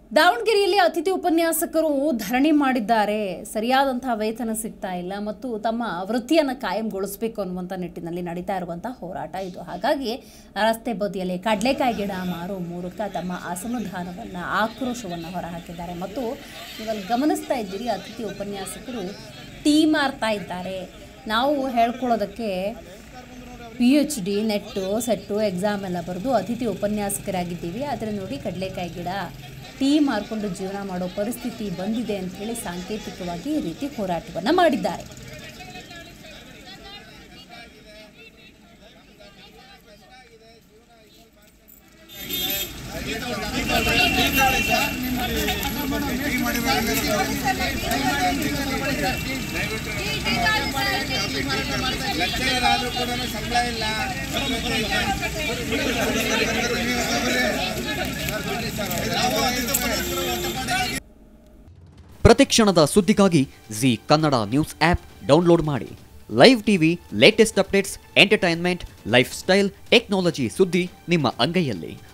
ದಾವಣಗೆರೆಯಲ್ಲಿ ಅತಿಥಿ ಉಪನ್ಯಾಸಕರು ಧರಣಿ ಮಾಡಿದ್ದಾರೆ ಸರಿಯಾದಂತಹ ವೇತನ ಸಿಗ್ತಾ ಇಲ್ಲ ಮತ್ತು ತಮ್ಮ ವೃತ್ತಿಯನ್ನು ಕಾಯಂಗೊಳಿಸಬೇಕು ಅನ್ನುವಂಥ ನಿಟ್ಟಿನಲ್ಲಿ ನಡೀತಾ ಇರುವಂತಹ ಹೋರಾಟ ಇದು ಹಾಗಾಗಿ ರಸ್ತೆ ಬದಿಯಲ್ಲಿ ಕಡಲೆಕಾಯಿ ಗಿಡ ಮಾರೋ ಮೂಲಕ ತಮ್ಮ ಅಸಮಾಧಾನವನ್ನು ಆಕ್ರೋಶವನ್ನು ಹೊರಹಾಕಿದ್ದಾರೆ ಮತ್ತು ಇವಾಗ ಗಮನಿಸ್ತಾ ಇದ್ದೀರಿ ಅತಿಥಿ ಉಪನ್ಯಾಸಕರು ಟೀ ಮಾರ್ತಾ ಇದ್ದಾರೆ ನಾವು ಹೇಳ್ಕೊಳ್ಳೋದಕ್ಕೆ P H D net set exam ಎಲ್ಲ ಬರೆದು ಅತಿಥಿ ಉಪನ್ಯಾಸಕರಾಗಿದ್ದೀವಿ ಆದರೆ ನೋಡಿ ಕಡಲೆಕಾಯಿ ಗಿಡ ಟೀ ಮಾರ್ಕೊಂಡು ಜೀವನ ಮಾಡೋ ಪರಿಸ್ಥಿತಿ ಬಂದಿದೆ ಅಂತ ಹೇಳಿ ಸಾಂಕೇತಿಕವಾಗಿ ಈ ರೀತಿ ಹೋರಾಟವನ್ನು ಮಾಡಿದ್ದಾರೆ ಲೆಕ್ಚರರ್ ಆದ್ರೂ ಕೂಡ ಸಂಬಳ ಇಲ್ಲ ಪ್ರತಿಕ್ಷಣದ ಸುದ್ದಿಗಾಗಿ Zee Kannada news app download ಮಾಡಿ live TV latest updates entertainment lifestyle technology ಸುದ್ದಿ ನಿಮ್ಮ ಅಂಗೈಯಲ್ಲಿ